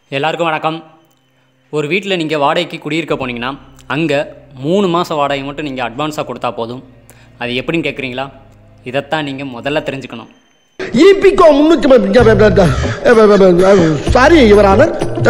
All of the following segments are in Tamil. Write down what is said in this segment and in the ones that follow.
எல்லாருக்கும் வணக்கம் ஒரு வீட்டில் நீங்கள் வாடகைக்கு குடியிருக்க போனீங்கன்னா அங்கே மூணு மாதம் வாடகை மட்டும் நீங்கள் அட்வான்ஸாக கொடுத்தா போதும் அது எப்படின்னு கேட்குறீங்களா இதைத்தான் நீங்கள் முதல்ல தெரிஞ்சுக்கணும் இபிகோ முன்னூற்றி சாரி இவரான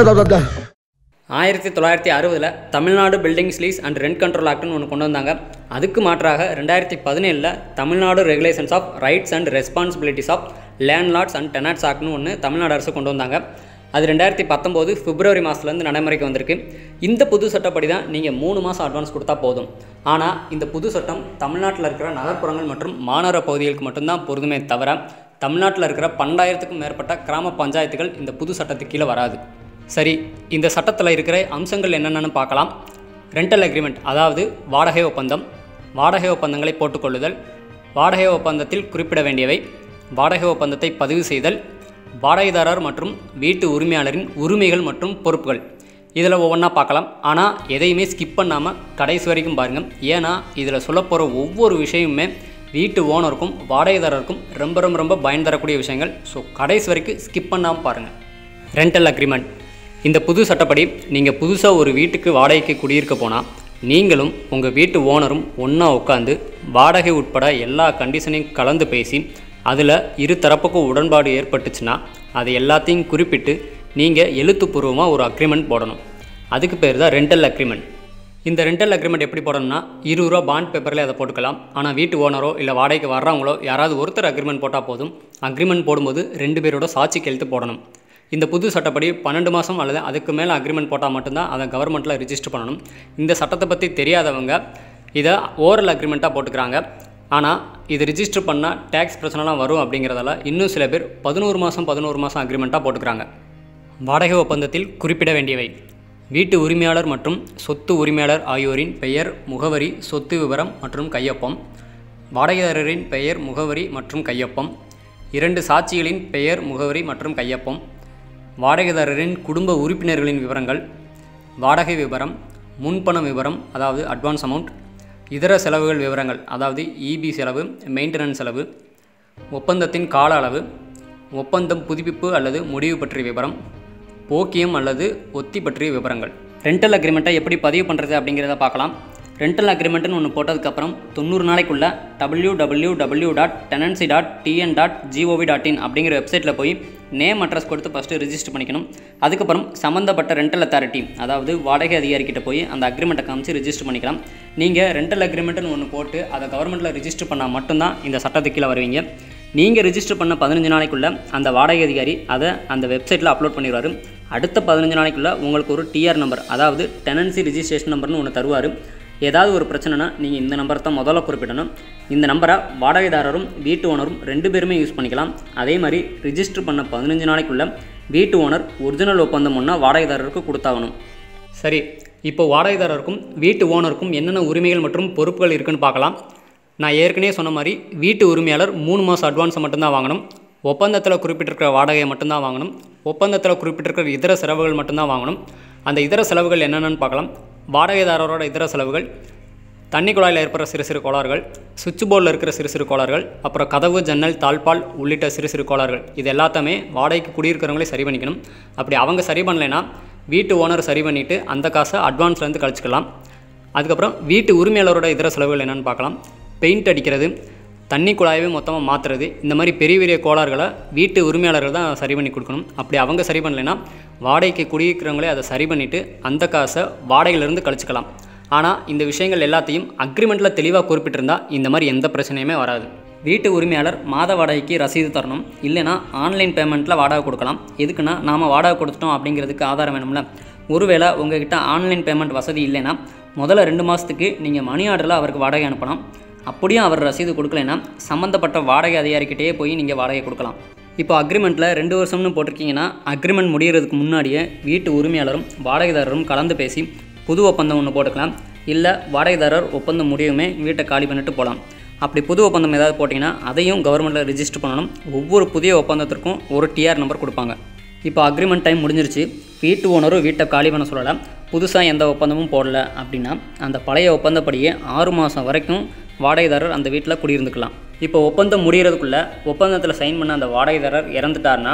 ஆயிரத்தி தொள்ளாயிரத்தி அறுபதில் Tamil Nadu buildings lease and rent control ஆக்ட்னு ஒன்று கொண்டு வந்தாங்க அதுக்கு மாற்றாக ரெண்டாயிரத்தி பதினேழில் Tamil Nadu regulations of rights and responsibilities of landlords and டெனாட்ஸ் ஆக்ட்னு ஒன்று தமிழ்நாடு அரசு கொண்டு வந்தாங்க அது ரெண்டாயிரத்தி பத்தொம்போது பிப்ரவரி மாதத்துலேருந்து நடைமுறைக்கு வந்திருக்கு இந்த புது சட்டப்படி தான் நீங்கள் மூணு மாதம் அட்வான்ஸ் கொடுத்தா போதும் ஆனால் இந்த புது சட்டம் தமிழ்நாட்டில் இருக்கிற நகர்ப்புறங்கள் மற்றும் மாநகர பகுதிகளுக்கு மட்டும்தான் பொருந்துமே தவிர தமிழ்நாட்டில் இருக்கிற பன்னெண்டாயிரத்துக்கும் மேற்பட்ட கிராம பஞ்சாயத்துகள் இந்த புது சட்டத்துக்கு கீழே வராது சரி இந்த சட்டத்தில் இருக்கிற அம்சங்கள் என்னென்னு பார்க்கலாம் ரெண்டல் அக்ரிமெண்ட் அதாவது வாடகை ஒப்பந்தம் வாடகை ஒப்பந்தங்களை போட்டுக்கொள்ளுதல் வாடகை ஒப்பந்தத்தில் குறிப்பிட வேண்டியவை வாடகை ஒப்பந்தத்தை பதிவு செய்தல் வாடகைதாரர் மற்றும் வீட்டு உரிமையாளரின் உரிமைகள் மற்றும் பொறுப்புகள் இதில் ஒவ்வொன்றா பார்க்கலாம் ஆனால் எதையுமே ஸ்கிப் பண்ணாமல் கடைசி வரைக்கும் பாருங்கள் ஏன்னா இதில் சொல்லப்போகிற ஒவ்வொரு விஷயமுமே வீட்டு ஓனருக்கும் வாடகைதாரருக்கும் ரொம்ப ரொம்ப ரொம்ப பயன் தரக்கூடிய விஷயங்கள் ஸோ கடைசி வரைக்கும் ஸ்கிப் பண்ணாமல் பாருங்கள் ரெண்டல் அக்ரிமெண்ட் இந்த புது சட்டப்படி நீங்கள் புதுசாக ஒரு வீட்டுக்கு வாடகைக்கு குடியிருக்க போனால் நீங்களும் உங்கள் வீட்டு ஓனரும் ஒன்றா உட்காந்து வாடகை உட்பட எல்லா கண்டிஷனையும் கலந்து பேசி அதில் இரு தரப்புக்கும் உடன்பாடு ஏற்பட்டுச்சுன்னா அது எல்லாத்தையும் குறிப்பிட்டு நீங்கள் எழுத்துப்பூர்வமாக ஒரு அக்ரிமெண்ட் போடணும் அதுக்கு பேர் தான் ரெண்டல் அக்ரிமெண்ட் இந்த ரெண்டல் அக்ரிமெண்ட் எப்படி போடணும்னா இருபது ரூபா பாண்ட் பேப்பரில் அதை போட்டுக்கலாம் ஆனால் வீட்டு ஓனரோ இல்லை வாடகைக்கு வர்றவங்களோ யாராவது ஒருத்தர் அக்ரிமெண்ட் போட்டால் போதும் அக்ரிமெண்ட் போடும்போது ரெண்டு பேரோட சாட்சி கையெழுத்து போடணும் இந்த புது சட்டப்படி பன்னெண்டு மாதம் அல்லது அதுக்கு மேலே அக்ரிமெண்ட் போட்டால் மட்டும்தான் அதை கவர்மெண்ட்டில் ரிஜிஸ்டர் பண்ணணும் இந்த சட்டத்தை பற்றி தெரியாதவங்க இதை ஓரல் அக்ரிமெண்ட்டாக போட்டுக்கிறாங்க ஆனால் இது ரிஜிஸ்டர் பண்ணால் டேக்ஸ் பிரச்சனைலாம் வரும் அப்படிங்கிறதால இன்னும் சில பேர் பதினோரு மாதம் பதினோரு மாதம் அக்ரிமெண்ட்டாக போட்டுக்கிறாங்க வாடகை ஒப்பந்தத்தில் குறிப்பிட வேண்டியவை வீட்டு உரிமையாளர் மற்றும் சொத்து உரிமையாளர் ஆகியோரின் பெயர் முகவரி சொத்து விவரம் மற்றும் கையொப்பம் வாடகைதாரரின் பெயர் முகவரி மற்றும் கையொப்பம் இரண்டு சாட்சிகளின் பெயர் முகவரி மற்றும் கையொப்பம் வாடகைதாரரின் குடும்ப உறுப்பினர்களின் விவரங்கள் வாடகை விவரம் முன்பண விவரம் அதாவது அட்வான்ஸ் அமௌண்ட் இதர செலவுகள் விவரங்கள் அதாவது இபி செலவு மெயின்டெனன்ஸ் செலவு ஒப்பந்தத்தின் கால அளவு ஒப்பந்தம் புதுப்பிப்பு அல்லது முடிவு பற்றிய விவரம் போக்கியம் அல்லது ஒத்தி பற்றிய விவரங்கள் ரெண்டல் அக்ரிமெண்ட்டை எப்படி பதிவு பண்ணுறது அப்படிங்கிறத பார்க்கலாம் ரெண்டல் அக்ரிமெண்ட்னு ஒன்று போட்டதுக்கப்புறம் தொண்ணூறு நாளைக்குள்ள W W W dot tenancy dot TN dot GOV dot in அப்படிங்கிற வெப்சைட்டில் போய் நேம் அட்ரஸ் கொடுத்து ஃபஸ்ட்டு ரிஜிஸ்டர் பண்ணிக்கணும் அதுக்கப்புறம் சம்மந்தப்பட்ட ரெண்டல் அத்தாரிட்டி அதாவது வாடகை அதிகாரிக்கிட்ட போய் அந்த அக்ரிமெண்ட்டை காமிச்சு ரிஜிஸ்டர் பண்ணிக்கலாம் நீங்கள் ரெண்டல் அக்ரிமெண்ட்னு ஒன்று போட்டு அதை கவர்மெண்ட்டில் ரிஜிஸ்டர் பண்ணால் மட்டும்தான் இந்த சட்டத்துக்கு கீழே வருவீங்க நீங்கள் ரிஜிஸ்டர் பண்ண பதினஞ்சு நாளைக்குள்ளே அந்த வாடகை அதிகாரி அதை அந்த வெப்சைட்டில் அப்லோட் பண்ணிடுவார் அடுத்த பதினஞ்சு நாளைக்குள்ளே உங்களுக்கு ஒரு டிஆர் நம்பர் அதாவது டெனன்சி ரிஜிஸ்ட்ரேஷன் நம்பர்னு ஒன்று தருவார் ஏதாவது ஒரு பிரச்சனைனா நீங்கள் இந்த நம்பரை தான் முதல்ல குறிப்பிடணும் இந்த நம்பரை வாடகைதாரரும் வீட்டு ஓனரும் ரெண்டு பேருமே யூஸ் பண்ணிக்கலாம் அதே மாதிரி ரிஜிஸ்டர் பண்ண பதினஞ்சு நாளைக்குள்ளே வீட்டு ஓனர் ஒரிஜினல் ஒப்பந்தம் ஒன்றா வாடகைதாரருக்கு கொடுத்தாகணும் சரி இப்போ வாடகைதாரருக்கும் வீட்டு ஓனருக்கும் என்னென்ன உரிமைகள் மற்றும் பொறுப்புகள் இருக்குன்னு பார்க்கலாம் நான் ஏற்கனவே சொன்ன மாதிரி வீட்டு உரிமையாளர் மூணு மாதம் அட்வான்ஸை மட்டும்தான் வாங்கணும் ஒப்பந்தத்தில் குறிப்பிட்டிருக்கிற வாடகையை மட்டும்தான் வாங்கணும் ஒப்பந்தத்தில் குறிப்பிட்டிருக்கிற இதர செலவுகள் மட்டும்தான் வாங்கணும் அந்த இதர செலவுகள் என்னென்னு பார்க்கலாம் வாடகைதாரரோட இதர செலவுகள் தண்ணி குழாயில் ஏற்படுற சிறு சிறு கோளாறுகள் சுவிட்ச் போர்டில் இருக்கிற சிறு சிறு கோளாறுகள் அப்புறம் கதவு ஜன்னல் தாழ்பால் உள்ளிட்ட சிறு சிறு கோளாறுகள் இது எல்லாத்தையுமே வாடகைக்கு குடியிருக்கிறவங்களே சரி பண்ணிக்கணும் அப்படி அவங்க சரி பண்ணலைன்னா வீட்டு ஓனர் சரி பண்ணிவிட்டு அந்த காசை அட்வான்ஸ்லேருந்து கழிச்சிக்கலாம் அதுக்கப்புறம் வீட்டு உரிமையாளரோட இதர செலவுகள் என்னென்னு பார்க்கலாம் பெயிண்ட் அடிக்கிறது தண்ணி குழாயவே மொத்தமாக மாற்றுறது இந்த மாதிரி பெரிய பெரிய கோளாறுகளை வீட்டு உரிமையாளர்கள் தான் சரி பண்ணி கொடுக்கணும் அப்படி அவங்க சரி பண்ணலைன்னா வாடகைக்கு குடியிருக்கிறவங்களே அதை சரி பண்ணிவிட்டு அந்த காசை வாடகையிலேருந்து கழிச்சிக்கலாம் ஆனால் இந்த விஷயங்கள் எல்லாத்தையும் அக்ரிமெண்ட்டில் தெளிவாக குறிப்பிட்டிருந்தா இந்த மாதிரி எந்த பிரச்சனையுமே வராது வீட்டு உரிமையாளர் மாத வாடகைக்கு ரசீது தரணும் இல்லைனா ஆன்லைன் பேமெண்ட்டில் வாடகை கொடுக்கலாம் எதுக்குன்னா நாம் வாடகை கொடுத்துட்டோம் அப்படிங்கிறதுக்கு ஆதாரம் வேணும்ல ஒருவேளை உங்ககிட்ட ஆன்லைன் பேமெண்ட் வசதி இல்லைன்னா முதல்ல ரெண்டு மாதத்துக்கு நீங்கள் மணி ஆர்டரில் அவருக்கு வாடகை அனுப்பலாம் அப்படியும் அவர் ரசீது கொடுக்கலைன்னா சம்மந்தப்பட்ட வாடகை அதிகாரிக்கிட்டேயே போய் நீங்கள் வாடகை கொடுக்கலாம் இப்போ அக்ரிமெண்ட்டில் ரெண்டு வருஷம்னு போட்டிருக்கீங்கன்னா அக்ரிமெண்ட் முடிகிறதுக்கு முன்னாடியே வீட்டு உரிமையாளரும் வாடகைதாரரும் கலந்து பேசி புது ஒப்பந்தம் ஒன்று போட்டுக்கலாம் இல்லை வாடகைதாரர் ஒப்பந்தம் முடியுமே வீட்டை காலி பண்ணிட்டு போகலாம் அப்படி புது ஒப்பந்தம் ஏதாவது போட்டிங்கன்னா அதையும் கவர்மெண்ட்டில் ரிஜிஸ்டர் பண்ணணும் ஒவ்வொரு புதிய ஒப்பந்தத்திற்கும் ஒரு டிஆர் நம்பர் கொடுப்பாங்க இப்போ அக்ரிமெண்ட் டைம் முடிஞ்சிருச்சு வீட்டு ஓனரும் வீட்டை காலி பண்ண சொல்லலை புதுசாக எந்த ஒப்பந்தமும் போடல அப்படின்னா அந்த பழைய ஒப்பந்தப்படியே ஆறு மாதம் வரைக்கும் வாடகைதாரர் அந்த வீட்டில் குடியிருந்துக்கலாம் இப்போ ஒப்பந்தம் முடிகிறதுக்குள்ள ஒப்பந்தத்தில் சைன் பண்ண அந்த வாடகைதாரர் இறந்துட்டாருன்னா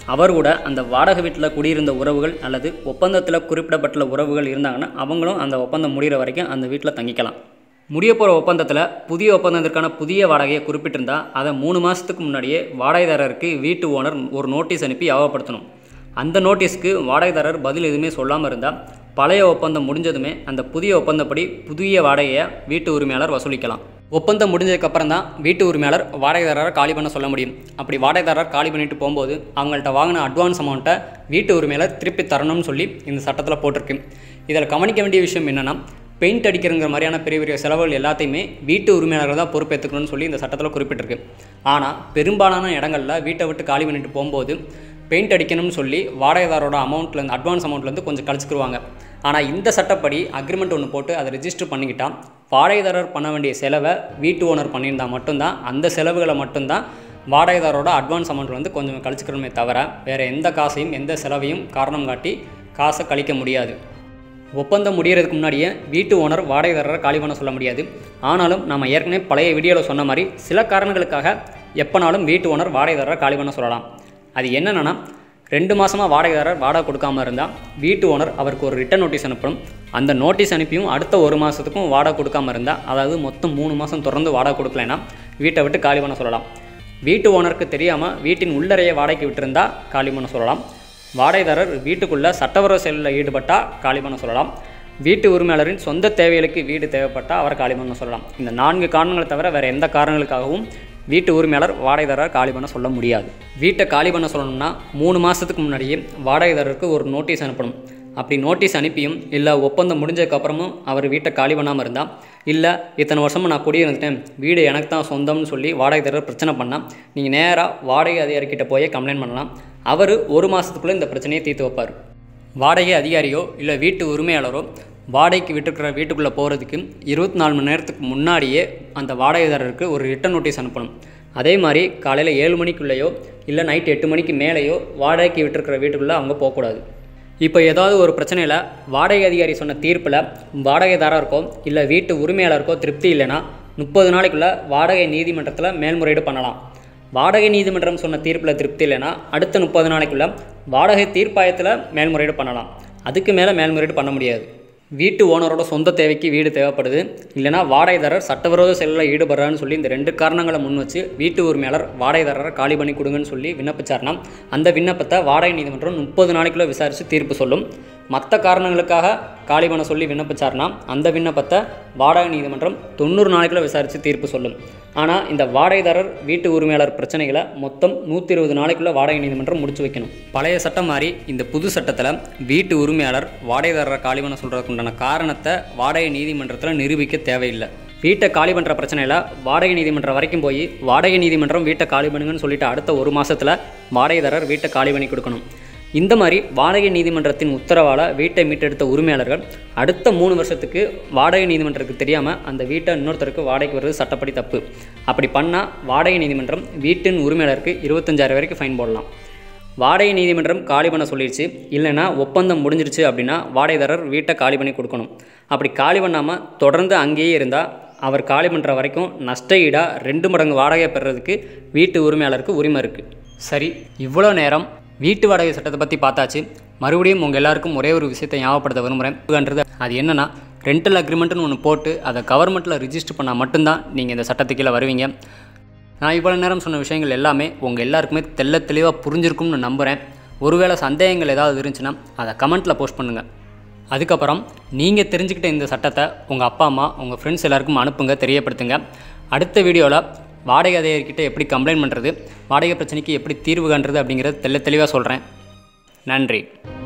அவர் கூட அந்த வாடகை வீட்டில் குடியிருந்த உறவுகள் அல்லது ஒப்பந்தத்தில் குறிப்பிடப்பட்டுள்ள உறவுகள் இருந்தாங்கன்னா அவங்களும் அந்த ஒப்பந்தம் முடிகிற வரைக்கும் அந்த வீட்டில் தங்கிக்கலாம் முடிய போகிற ஒப்பந்தத்தில் புதிய ஒப்பந்தத்திற்கான புதிய வாடகையை குறிப்பிட்டிருந்தா அதை மூணு மாதத்துக்கு முன்னாடியே வாடகைதாரருக்கு வீட்டு ஓனர் ஒரு நோட்டீஸ் அனுப்பி யாவப்படுத்தணும் அந்த நோட்டீஸ்க்கு வாடகைதாரர் பதில் எதுவுமே சொல்லாமல் இருந்தால் பழைய ஒப்பந்தம் முடிஞ்சதுமே அந்த புதிய ஒப்பந்தப்படி புதிய வாடகையை வீட்டு உரிமையாளர் வசூலிக்கலாம் ஒப்பந்தம் முடிஞ்சதுக்கப்புறம் தான் வீட்டு உரிமையாளர் வாடகைதாரரை காலி பண்ண சொல்ல முடியும் அப்படி வாடகைதாரர் காலி பண்ணிட்டு போகும்போது அவங்கள்ட்ட வாங்கின அட்வான்ஸ் அமௌண்ட்டை வீட்டு உரிமையாளர் திருப்பி தரணும்னு சொல்லி இந்த சட்டத்தில் போட்டிருக்கு இதில் கவனிக்க வேண்டிய விஷயம் என்னென்னா பெயிண்ட் அடிக்கிறங்கிற மாதிரியான பெரிய பெரிய செலவுகள் எல்லாத்தையுமே வீட்டு உரிமையாளர்கள் தான் பொறுப்பேற்றுக்கணும்னு சொல்லி இந்த சட்டத்தில் குறிப்பிட்டிருக்கு ஆனால் பெரும்பாலான இடங்களில் வீட்டை விட்டு காலி பண்ணிட்டு போகும்போது பெயிண்ட் அடிக்கணும்னு சொல்லி வாடகைதாரோட அமௌண்ட்லேருந்து அட்வான்ஸ் அமௌண்ட்லேருந்து கொஞ்சம் கழிச்சுக்குருவாங்க ஆனால் இந்த சட்டப்படி அக்ரிமெண்ட் ஒன்று போட்டு அதை ரிஜிஸ்டர் பண்ணிக்கிட்டா வாடகைதாரர் பண்ண வேண்டிய செலவை வீட்டு ஓனர் பண்ணியிருந்தா மட்டும்தான் அந்த செலவுகளை மட்டும்தான் வாடகைதாரோட அட்வான்ஸ் அமௌண்ட் வந்து கொஞ்சம் கழிச்சுக்கணுமே தவிர வேறு எந்த காசையும் எந்த செலவையும் காரணம் காட்டி காசை கழிக்க முடியாது ஒப்பந்தம் முடியறதுக்கு முன்னாடியே வீட்டு ஓனர் வாடகைதாரரை காலி பண்ண சொல்ல முடியாது ஆனாலும் நம்ம ஏற்கனவே பழைய வீடியோவில் சொன்ன மாதிரி சில காரணங்களுக்காக எப்போனாலும் வீட்டு ஓனர் வாடகைதாரரை காலி பண்ண சொல்லலாம் அது என்னென்னா ரெண்டு மாதமாக வாடகைதாரர் வாடகை கொடுக்காம இருந்தால் வீட்டு ஓனர் அவருக்கு ஒரு ரிட்டன் நோட்டீஸ் அனுப்பணும் அந்த நோட்டீஸ் அனுப்பியும் அடுத்த ஒரு மாதத்துக்கும் வாடகை கொடுக்காம இருந்தால் அதாவது மொத்தம் மூணு மாதம் தொடர்ந்து வாடகை கொடுக்கலைன்னா வீட்டை விட்டு காலி பண்ண சொல்லலாம் வீட்டு ஓனருக்கு தெரியாமல் வீட்டின் உள்ளறையை வாடகைக்கு விட்டிருந்தா காலி பண்ண சொல்லலாம் வாடகைதாரர் வீட்டுக்குள்ளே சட்டவிரோத செயலில் ஈடுபட்டால் காலி பண்ண சொல்லலாம் வீட்டு உரிமையாளரின் சொந்த தேவைகளுக்கு வீடு தேவைப்பட்டால் அவரை காலி பண்ண சொல்லலாம் இந்த நான்கு காரணங்களை தவிர வேறு எந்த காரணங்களுக்காகவும் வீட்டு உரிமையாளர் வாடகைதாரர் காலி பண்ண சொல்ல முடியாது வீட்டை காலி பண்ண சொல்லணும்னா மூணு மாதத்துக்கு முன்னாடியே வாடகைதாரருக்கு ஒரு நோட்டீஸ் அனுப்பணும் அப்படி நோட்டீஸ் அனுப்பியும் இல்லை ஒப்பந்தம் முடிஞ்சதுக்கப்புறமும் அவர் வீட்டை காலி பண்ணாமல் இருந்தால் இல்லை இத்தனை வருஷமாக நான் குடியிருந்துட்டேன் வீடு எனக்கு தான் சொந்தம்னு சொல்லி வாடகைதாரர் பிரச்சனை பண்ணால் நீங்கள் நேராக வாடகை அதிகாரிக்கிட்ட போய் கம்ப்ளைண்ட் பண்ணலாம் அவர் ஒரு மாதத்துக்குள்ளே இந்த பிரச்சனையை தீர்த்து வைப்பார் வாடகை அதிகாரியோ இல்லை வீட்டு உரிமையாளரோ வாடகைக்கு விட்டுருக்கிற வீட்டுக்குள்ளே போகிறதுக்கு இருபத்தி நாலு மணி நேரத்துக்கு முன்னாடியே அந்த வாடகைதாரருக்கு ஒரு ரிட்டன் நோட்டீஸ் அனுப்பணும் அதே மாதிரி காலையில் ஏழு மணிக்குள்ளேயோ இல்லை நைட் எட்டு மணிக்கு மேலேயோ வாடகைக்கு விட்டுருக்கிற வீட்டுக்குள்ளே அவங்க போகக்கூடாது இப்போ ஏதாவது ஒரு பிரச்சனையில் வாடகை அதிகாரி சொன்ன தீர்ப்பில் வாடகைதாரருக்கோ இல்லை வீட்டு உரிமையாளருக்கோ திருப்தி இல்லைன்னா முப்பது நாளைக்குள்ளே வாடகை நீதிமன்றத்தில் மேல்முறையீடு பண்ணலாம் வாடகை நீதிமன்றம் சொன்ன தீர்ப்பில் திருப்தி இல்லைன்னா அடுத்த முப்பது நாளைக்குள்ளே வாடகை தீர்ப்பாயத்தில் மேல்முறையீடு பண்ணலாம் அதுக்கு மேலே மேல்முறையீடு பண்ண முடியாது வீட்டு ஓனரோட சொந்த தேவைக்கு வீடு தேவைப்படுது இல்லைனா வாடகைதாரர் சட்டவிரோத செயலில் ஈடுபடுறான்னு சொல்லி இந்த ரெண்டு காரணங்களை முன் வச்சு வீட்டு உரிமையாளர் வாடகைதாரரை காலி பண்ணி கொடுங்கன்னு சொல்லி விண்ணப்பிச்சார்னா அந்த விண்ணப்பத்தை வாடகை நீதிமன்றம் முப்பது நாளைக்குள்ளே விசாரித்து தீர்ப்பு சொல்லும் மற்ற காரணங்களுக்காக காலி பண்ண சொல்லி விண்ணப்பிச்சார்னா அந்த விண்ணப்பத்தை வாடகை நீதிமன்றம் தொண்ணூறு நாளைக்குள்ள விசாரித்து தீர்ப்பு சொல்லும் ஆனால் இந்த வாடகைதாரர் வீட்டு உரிமையாளர் பிரச்சனைகளை மொத்தம் நூற்றி இருபது நாளைக்குள்ள வாடகை நீதிமன்றம் முடிச்சு வைக்கணும் பழைய சட்டம் மாதிரி இந்த புது சட்டத்தில் வீட்டு உரிமையாளர் வாடகைதாரரை காலி பண்ண சொல்கிறதுக்கு உண்டான காரணத்தை வாடகை நீதிமன்றத்தில் நிரூபிக்க தேவையில்லை வீட்டை காலி பண்ணுற பிரச்சனையில் வாடகை நீதிமன்றம் வரைக்கும் போய் வாடகை நீதிமன்றம் வீட்டை காலி பண்ணுங்கன்னு சொல்லிட்டு அடுத்த ஒரு மாதத்தில் வாடகைதாரர் வீட்டை காலி பண்ணி கொடுக்கணும் இந்த மாதிரி வாடகை நீதிமன்றத்தின் உத்தரவால் வீட்டை மீட்டெடுத்த உரிமையாளர்கள் அடுத்த மூணு வருஷத்துக்கு வாடகை நீதிமன்றத்துக்கு தெரியாமல் அந்த வீட்டை இன்னொருத்தருக்கு வாடகைக்கு வர்றது சட்டப்படி தப்பு அப்படி பண்ணால் வாடகை நீதிமன்றம் வீட்டின் உரிமையாளருக்கு இருபத்தஞ்சாயிரம் வரைக்கும் ஃபைன் போடலாம் வாடகை நீதிமன்றம் காலி பண்ண சொல்லிடுச்சு இல்லைன்னா ஒப்பந்தம் முடிஞ்சிருச்சு அப்படின்னா வாடகைதாரர் வீட்டை காலி பண்ணி கொடுக்கணும் அப்படி காலி பண்ணாமல் தொடர்ந்து அங்கேயே இருந்தால் அவர் காலி பண்ணுற வரைக்கும் நஷ்ட ஈடாக ரெண்டு மடங்கு வாடகை பெறுறதுக்கு வீட்டு உரிமையாளருக்கு உரிமை இருக்குது சரி இவ்வளோ நேரம் வீட்டு வாடகை சட்டத்தை பற்றி பார்த்தாச்சு மறுபடியும் உங்கள் எல்லாருக்கும் ஒரே ஒரு விஷயத்தை ஞாபகப்படுத்த விரும்புகிறேன் அது என்னென்னா ரெண்டல் அக்ரிமெண்ட்னு ஒன்று போட்டு அதை கவர்மெண்ட்டில் ரிஜிஸ்டர் பண்ணால் மட்டும்தான் நீங்கள் இந்த சட்டத்துக்கு கீழே வருவீங்க நான் இவ்வளோ நேரம் சொன்ன விஷயங்கள் எல்லாமே உங்கள் எல்லாருக்குமே தெள்ள தெளிவாக புரிஞ்சிருக்கும்னு நம்புகிறேன் ஒருவேளை சந்தேகங்கள் ஏதாவது இருந்துச்சுன்னா அதை கமெண்ட்டில் போஸ்ட் பண்ணுங்கள் அதுக்கப்புறம் நீங்கள் தெரிஞ்சுக்கிட்ட இந்த சட்டத்தை உங்கள் அப்பா அம்மா உங்கள் ஃப்ரெண்ட்ஸ் எல்லாருக்கும் அனுப்புங்க தெரியப்படுத்துங்க அடுத்த வீடியோவில் வாடகை அதிகாரிக்கிட்ட எப்படி கம்ப்ளைண்ட் பண்ணுறது வாடகை பிரச்சனைக்கு எப்படி தீர்வு காண்றது அப்படிங்கிறத தெள்ள தெளிவாக சொல்கிறேன் நன்றி